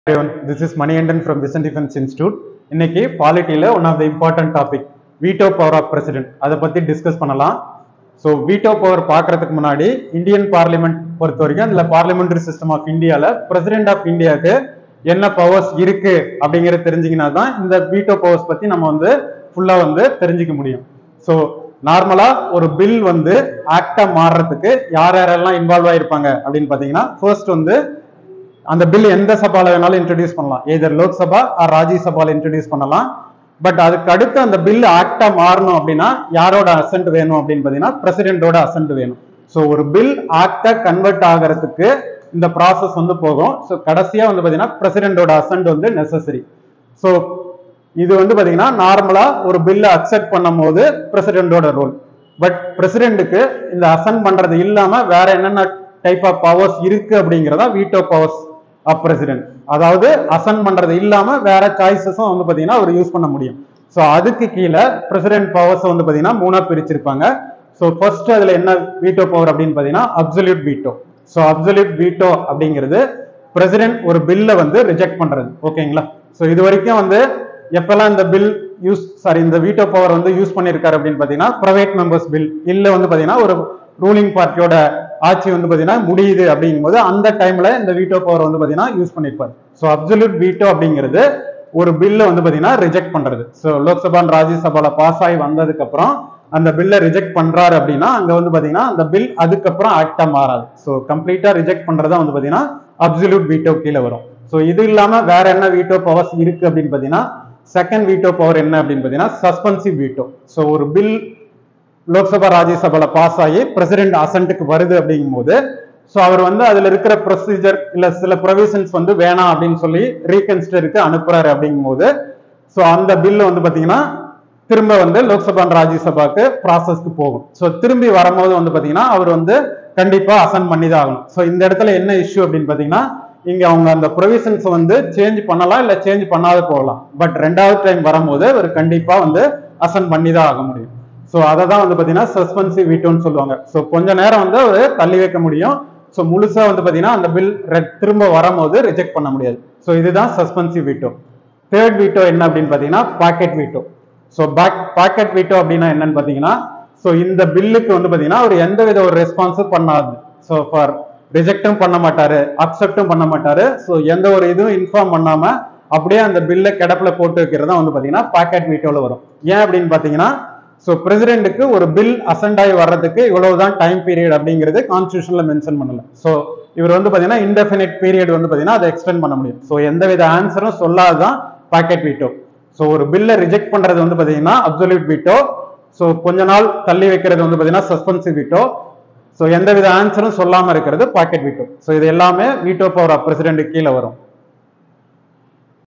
everyone. This is Maniandan from Vision Defense Institute. இன்னைக்கு பாலிட்டியில one of the important topic veto power of president அதை பத்தி discuss பண்ணலாம் so veto power பார்க்கறதுக்கு முன்னாடி இந்தியன் பார்லிமெண்ட் பொறுத்த வரைக்கும் அதில் பார்லிமெண்டரி சிஸ்டம் ஆஃப் இந்தியாவில் பிரசிடென்ட் ஆஃப் இந்தியாவுக்கு என்ன பவர்ஸ் இருக்கு அப்படிங்கறத தெரிஞ்சிங்கன்னா தான் இந்த வீட்டோ பவர்ஸ் பத்தி நம்ம வந்து ஃபுல்லா வந்து தெரிஞ்சுக்க முடியும் ஸோ நார்மலா ஒரு பில் வந்து ஆக்டா மாறுறதுக்கு யார் யாரெல்லாம் இன்வால்வ் ஆயிருப்பாங்க அப்படின்னு பாத்தீங்கன்னா ஃபர்ஸ்ட் வந்து அந்த பில் எந்த சபால வேணாலும் இன்ட்ரடியூஸ் பண்ணலாம் ஏதர் லோக்சபா ஆர் ராஜ்யசபால இன்ட்ரடியூஸ் பண்ணலாம் பட் அதுக்கு அடுத்து அந்த பில் ஆக்டா மாறணும் அப்படின்னா யாரோட அசென்ட் வேணும் அப்படின்னு பாத்தீங்கன்னா பிரசிடென்டோட அசென்ட் வேணும் ஸோ ஒரு பில் ஆக்டா கன்வெர்ட் ஆகிறதுக்கு இந்த ப்ராசஸ் வந்து போகும் ஸோ கடைசியா வந்து பாத்தீங்கன்னா பிரசிடென்டோட அசென்ட் வந்து நெசசரி ஸோ இது வந்து பாத்தீங்கன்னா நார்மலா ஒரு பில்லை அக்செப்ட் பண்ணும் போது பிரசிடென்டோட ரோல் பட் பிரசிடென்ட்டுக்கு இந்த அசென்ட் பண்றது இல்லாம வேற என்னென்ன டைப் ஆஃப் பவர்ஸ் இருக்கு அப்படிங்கிறதா வீட்டோ பவர்ஸ் ஆஃப் பிரசிடென்ட் அதாவது அசென்ட் பண்றது இல்லாம வேற சாய்ஸஸும் வந்து பாத்தீங்கன்னா அவர் யூஸ் பண்ண முடியும் ஸோ அதுக்கு கீழே பிரசிடென்ட் பவர்ஸ் வந்து பாத்தீங்கன்னா மூணா பிரிச்சிருப்பாங்க ஸோ ஃபர்ஸ்ட் அதுல என்ன வீட்டோ பவர் அப்படின்னு பாத்தீங்கன்னா absolute veto so absolute veto அப்படிங்கிறது பிரசிடென்ட் ஒரு பில்லை வந்து ரிஜெக்ட் பண்றது ஓகேங்களா ஸோ இது வரைக்கும் வந்து எப்பெல்லாம் இந்த பில் யூஸ் சாரி இந்த வீட்டோ பவர் வந்து யூஸ் பண்ணியிருக்காரு அப்படின்னு பாத்தீங்கன்னா பிரைவேட் மெம்பர்ஸ் பில் இல்ல வந்து பாத்தீங்கன்னா ஒரு ரூலிங் பார்ட்டியோட ஆட்சி வந்து பாத்தீங்கன்னா முடியுது அப்படிங்கும்போது அந்த டைம்ல இந்த வீட்டோ பவர் வந்து பாத்தீங்கன்னா யூஸ் பண்ணிருப்பாரு ஸோ அப்சல்யூட் வீட்டோ அப்படிங்கிறது ஒரு பில்லை வந்து பாத்தீங்கன்னா ரிஜெக்ட் பண்றது ஸோ லோக்சபா ராஜ்யசபால பாஸ் ஆகி வந்ததுக்கு அப்புறம் அந்த பில்லை ரிஜெக்ட் பண்றாரு அப்படின்னா அங்க வந்து பாத்தீங்கன்னா அந்த பில் அதுக்கப்புறம் ஆக்டா மாறாது ஸோ கம்ப்ளீட்டா ரிஜெக்ட் பண்றதா வந்து பாத்தீங்கன்னா அப்சல்யூட் வீட்டோ கீழே வரும் ஸோ இது இல்லாம வேற என்ன வீட்டோ பவர்ஸ் இருக்கு அப்படின்னு பாத்தீங்கன்னா செகண்ட் வீட்டோ பவர் என்ன அப்படின்னு பாத்தீங்கன்னா சஸ்பென்சிவ் வீட்டோ ஸோ ஒரு பில் லோக்சபா ராஜ்யசபால பாஸ் ஆகி பிரசிடென்ட் அசன்ட்டுக்கு வருது அப்படிங்கும்போது ஸோ அவர் வந்து அதுல இருக்கிற ப்ரொசீஜர் இல்ல சில ப்ரொவிஷன்ஸ் வந்து வேணாம் அப்படின்னு சொல்லி ரீகன்சிடருக்கு அனுப்புறாரு அப்படிங்கும்போது ஸோ அந்த பில் வந்து பாத்தீங்கன்னா திரும்ப வந்து லோக்சபா ராஜ்யசபாக்கு ப்ராசஸ்க்கு போகும் ஸோ திரும்பி வரும்போது வந்து பாத்தீங்கன்னா அவர் வந்து கண்டிப்பா அசன் பண்ணி தான் ஆகணும் ஸோ இந்த இடத்துல என்ன இஷ்யூ அப்படின்னு பாத்தீங்கன்னா இங்க அவங்க அந்த ப்ரொவிஷன்ஸ் வந்து சேஞ்ச் பண்ணலாம் இல்ல சேஞ்ச் பண்ணாத போகலாம் பட் ரெண்டாவது டைம் வரும்போது அவர் கண்டிப்பா வந்து அசன் பண்ணி தான் ஆக முடியும் ஸோ அதை தான் வந்து பார்த்தீங்கன்னா சஸ்பென்சிவ் வீட்டோன்னு சொல்லுவாங்க ஸோ கொஞ்ச நேரம் வந்து அவர் தள்ளி வைக்க முடியும் ஸோ முழுசா வந்து பார்த்தீங்கன்னா அந்த பில் திரும்ப வரும்போது ரிஜெக்ட் பண்ண முடியாது ஸோ இதுதான் சஸ்பென்சிவ் வீட்டோ தேர்ட் வீட்டோ என்ன அப்படின்னு பார்த்தீங்கன்னா pocket veto so back pocket veto அப்படின்னா என்னன்னு பார்த்தீங்கன்னா ஸோ இந்த பில்லுக்கு வந்து பார்த்தீங்கன்னா அவர் எந்த வித ஒரு ரெஸ்பான்ஸும் பண்ணாது ஸோ ஃபார் ரிஜெக்டும் பண்ண மாட்டாரு அக்செப்டும் பண்ண மாட்டாரு ஸோ எந்த ஒரு இதுவும் இன்ஃபார்ம் பண்ணாம அப்படியே அந்த பில்லை கிடப்புல போட்டு வைக்கிறது தான் வந்து பார்த்தீங்கன்னா பாக்கெட் வீட்டோல வரும் ஏன் அப்படின்னு பார்த்தீங்கன்னா ஸோ பிரசிடென்ட்டுக்கு ஒரு பில் அசெண்ட் ஆகி வர்றதுக்கு இவ்வளவுதான் டைம் பீரியட் அப்படிங்கிறது கான்ஸ்டியூஷன்ல மென்ஷன் பண்ணல ஸோ இவர் வந்து பாத்தீங்கன்னா இன்டெஃபினிட் பீரியட் வந்து பாத்தீங்கன்னா அதை எக்ஸ்டெண்ட் பண்ண முடியும் ஸோ எந்தவித ஆன்சரும் சொல்லாதான் பாக்கெட் வீட்டோ ஸோ ஒரு பில்லை ரிஜெக்ட் பண்றது வந்து பாத்தீங்கன்னா அப்சல்யூட் வீட்டோ ஸோ கொஞ்ச நாள் தள்ளி வைக்கிறது வந்து பாத்தீங்கன்னா சஸ்பென்சிவ் வீட்டோ ஸோ எந்தவித ஆன்சரும் சொல்லாம இருக்கிறது பாக்கெட் வீட்டோ ஸோ இது எல்லாமே வீட்டோ பவர் ஆஃப் பிரசிடென்ட் கீழே வரும்